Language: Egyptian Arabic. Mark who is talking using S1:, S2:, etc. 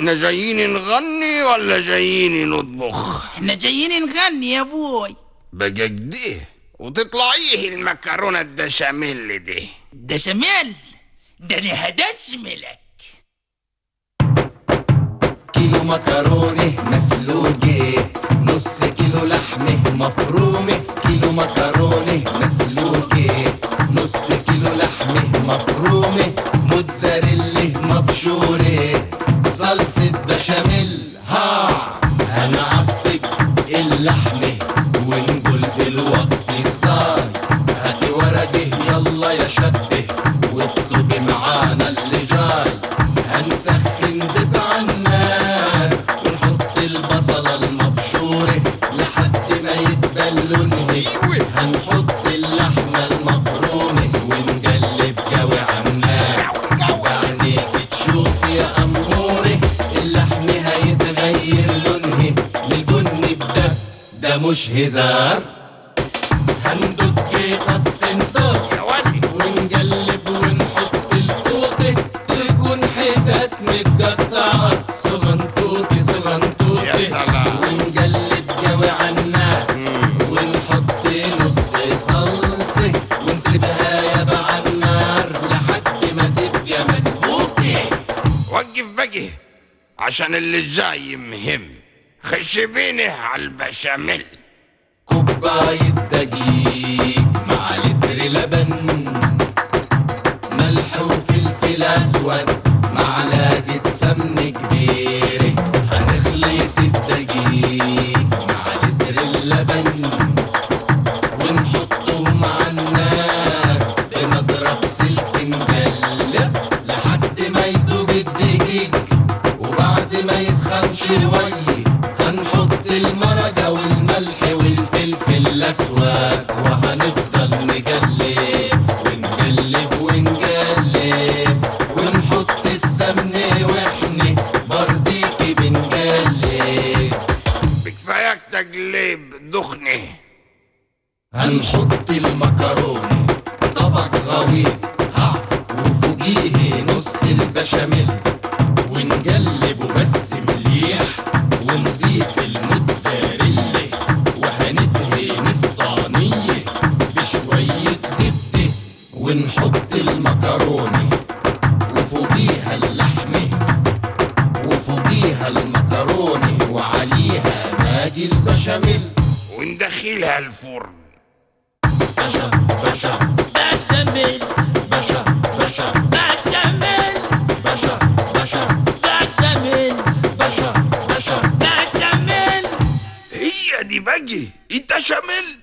S1: احنا جايين نغني ولا جايين نطبخ
S2: احنا جايين نغني يا ابوي
S1: بقى كده وتطلع ايه المكرونه الدشاميل دي
S2: ده شمال ده انا هدشملك
S3: كيلو مكرونة مسلوقة نص كيلو لحمة مفرومة كيلو مكرونة مسلوقة نص كيلو لحمة مفرومة موتزاريلا مبشورة صلصة بشاميل ها هنعصب اللحمة ونقول دلوقتي صار هاتي ورقة يلا يا شبه واكتبي معانا اللي جاي هنسخن زيت عالنار ونحط البصلة المبشورة لحد ما يتبل لونها هنحط اللحمة المفرومة ونقلب قوي عالنار بعينيك تشوف يا أموري اللحم هيتغير لونها للبني بده ده مش هزار هندق فص ندق
S1: يا ولي
S3: ونقلب ونحط القوطة تكون حتت متقطعة صغنطوطي صغنطوطي
S1: يا سلام.
S3: ونقلب قوي عالنار ونحط نص صلصة ونسيبها يابا عالنار لحد ما تبقى مسبوكة
S1: وقف بقى عشان اللي جاي مهم خش بينه على البشاميل
S3: كوباية دقيق مع لتر لبن ملح وفلفل أسود معلقة سمن كبيرة هنخلط الدقيق مع لتر اللبن ونحطهم عالنار بمضرب سلك نقلب لحد ما يدوب الدقيق وبعد ما يسخن شوية هنحط المرقة والملح والفلفل الأسود وهنفضل نقلب ونقلب ونقلب ونحط السمنة واحنا برديكي بنقلب
S1: بكفاياك تقليب دخنه
S3: هنحط المكرونة طبق غويط ها وفوقيه نص البشاميل ونقلبه بس مليح ونضيف الموتزاريلا وهندهن الصينية بشوية زبدة ونحط المكرونة وفوقيها اللحمة وفوقيها المكرونة وعليها باقي البشاميل
S1: وندخلها الفرن
S3: بشا بشا
S2: بشاميل
S3: بشا بشا
S2: بشاميل
S3: بشا بشا
S2: بشاميل
S3: بشا بشا
S2: بشاميل
S1: هي دي بقى انت شامل